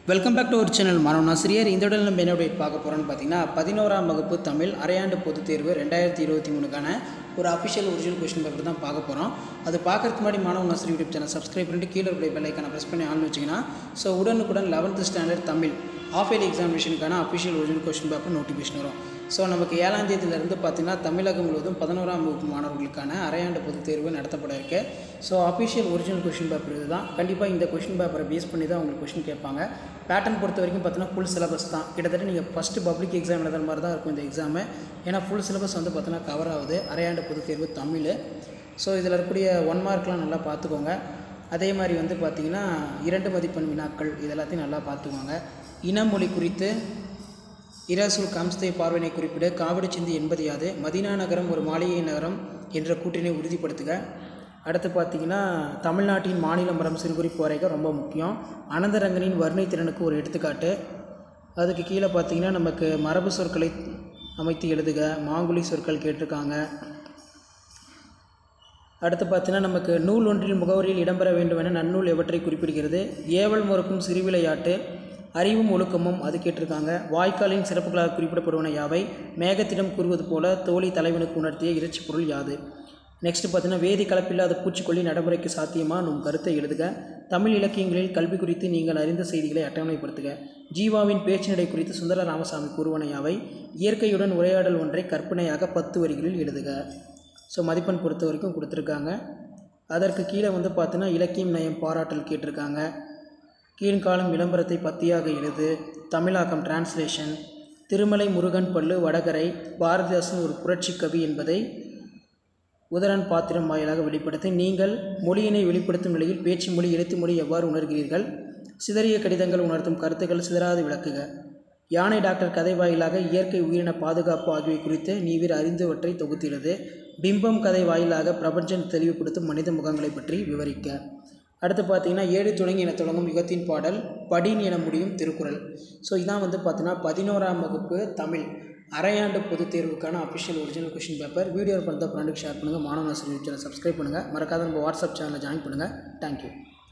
welcome back to ஒரு channel மாணவன் ஆசிரியர் இந்த உடல் நம்ம என்ன update பார்க்க போகிறோம்னு பார்த்தீங்கன்னா பதினோராம் வகுப்பு தமிழ் அரையாண்டு பொதுத் தேர்வு ரெண்டாயிரத்தி இருபத்தி மூணுக்கான ஒரு அஃபிஷியல் ஒரிஜினல் கொஸ்டின் பேப்பர் தான் பார்க்க போகிறோம் அது பார்க்கறதுக்கு முன்னாடி மாணவன் ஆசிரியர் யூடியூப் சேனல் சப்ஸ்கிரைப் பண்ணிட்டு கீழே இருக்கிற பெல் ஐக்கான ப்ரெஸ் பண்ணி ஆன் வச்சிங்கன்னா ஸோ உடனுக்குடன் eleventh standard Tamil half yearly எக்ஸாமினேஷனுக்கான official original question paper notification வரும் ஸோ நமக்கு ஏழாம் தேதியிலிருந்து பார்த்தீங்கன்னா தமிழகம் முழுவதும் பதினோராம் வகுப்பு மாணவர்களுக்கான அரையாண்டு பொதுத் தேர்வு நடத்தப்பட இருக்கு so official original question paper இதுதான் கண்டிப்பாக இந்த கொஷின் பேப்பரை பேஸ் பண்ணி தான் உங்களுக்கு கொஷின் கேட்பாங்க பேட்டர்ன் பொறுத்த வரைக்கும் பார்த்தீங்கன்னா ஃபுல் சிலபஸ் தான் கிட்டத்தட்ட நீங்கள் ஃபஸ்ட்டு பப்ளிக் எக்ஸாம் எழுதுற மாதிரி தான் இருக்கும் இந்த எக்ஸாமு ஏன்னா ஃபுல் சிலபஸ் வந்து பார்த்தீங்கன்னா கவர் ஆகுது அரையாண்டு பொதுத் தேர்வு தமிழ் ஸோ இதில் இருக்கக்கூடிய ஒன் மார்க்லாம் நல்லா பார்த்துக்கோங்க அதே மாதிரி வந்து பார்த்திங்கன்னா இரண்டு மதிப்பெண் வினாக்கள் இது எல்லாத்தையும் நல்லா பார்த்துக்கோங்க இனமொழி குறித்து இரசுல் கம்ஸ்தே பார்வையினை குறிப்பிட காவடி சிந்து என்பது யாது மதீனா நகரம் ஒரு மாளிகை நகரம் என்ற கூற்றினை உறுதிப்படுத்துக அடுத்து பார்த்தீங்கன்னா தமிழ்நாட்டின் மாநில மரம் சிறுகுறிப்பு வரைக ரொம்ப முக்கியம் அனந்தரங்கனின் வர்ணை திறனுக்கு ஒரு எடுத்துக்காட்டு அதுக்கு கீழே பார்த்தீங்கன்னா நமக்கு மரபு சொற்களை அமைத்து எழுதுக மாங்குழி சொற்கள் கேட்டிருக்காங்க அடுத்து பார்த்தீங்கன்னா நமக்கு நூல் ஒன்றில் முகவரியில் இடம்பெற வேண்டும் என நன்னூல் எவற்றை குறிப்பிடுகிறது ஏவல் முறுக்கும் சிறுவிளையாட்டு அறிவும் ஒழுக்கமும் அது கேட்டிருக்காங்க வாய்க்காலின் சிறப்புகளாக குறிப்பிடப்படுவன யாவை மேகத்திடம் கூறுவது போல தோழி தலைவனுக்கு உணர்த்திய இறைச்சி பொருள் யாது நெக்ஸ்ட் பார்த்தீங்கன்னா வேதி கலப்பில்லாத பூச்சிக்கொல்லி நடைமுறைக்கு சாத்தியமா நம் கருத்தை எழுதுக தமிழ் இலக்கியங்களில் கல்வி குறித்து நீங்கள் அறிந்த செய்திகளை அட்டவணைப்படுத்துக ஜீவாவின் பேச்சினடை குறித்து சுந்தர ராமசாமி கூறுவன யாவை இயற்கையுடன் உரையாடல் ஒன்றை கற்பனையாக பத்து வரிகளில் எழுதுக ஸோ மதிப்பெண் பொறுத்த வரைக்கும் கொடுத்துருக்காங்க அதற்கு கீழே வந்து பார்த்தீங்கன்னா இலக்கியம் நயம் பாராட்டல் கேட்டிருக்காங்க கீழ்காலம் விளம்பரத்தை பத்தியாக எழுது தமிழாக்கம் டிரான்ஸ்லேஷன் திருமலை முருகன் பள்ளு வடகரை பாரதிதாசன் ஒரு புரட்சி கவி என்பதை உதரன் பாத்திரம் வாயிலாக வெளிப்படுத்தி நீங்கள் மொழியினை வெளிப்படுத்தும் நிலையில் பேச்சு மொழி எழுத்து மொழி எவ்வாறு உணர்கிறீர்கள் சிதறிய கடிதங்கள் உணர்த்தும் கருத்துக்கள் சிதறாது விளக்குக யானை டாக்டர் கதை வாயிலாக இயற்கை உயிரின பாதுகாப்பு ஆகியவை குறித்து நீவிர் அறிந்தவற்றை தொகுத்துள்ளது பிம்பம் கதை வாயிலாக பிரபஞ்சம் தெளிவுபடுத்தும் மனித முகங்களை பற்றி விவரிக்க அடுத்து பார்த்தீங்கன்னா ஏழு தொடங்கி என தொடங்கும் யுகத்தின் பாடல் படின் என முடியும் திருக்குறள் ஸோ இதான் வந்து பார்த்தீங்கன்னா பதினோராம் வகுப்பு தமிழ் அரையாண்டு பொதுத் தேர்வுக்கான official original question paper video பண்ணுறத ஃப்ரெண்டுக்கு ஷேர் பண்ணுங்கள் மாணவ ஆசிரியர் சேனல் சப்ஸ்கிரைப் பண்ணுங்கள் மறக்காத நம்ம வாட்ஸ்அப் சேனலில் ஜாயின் பண்ணுங்கள் தேங்க்யூ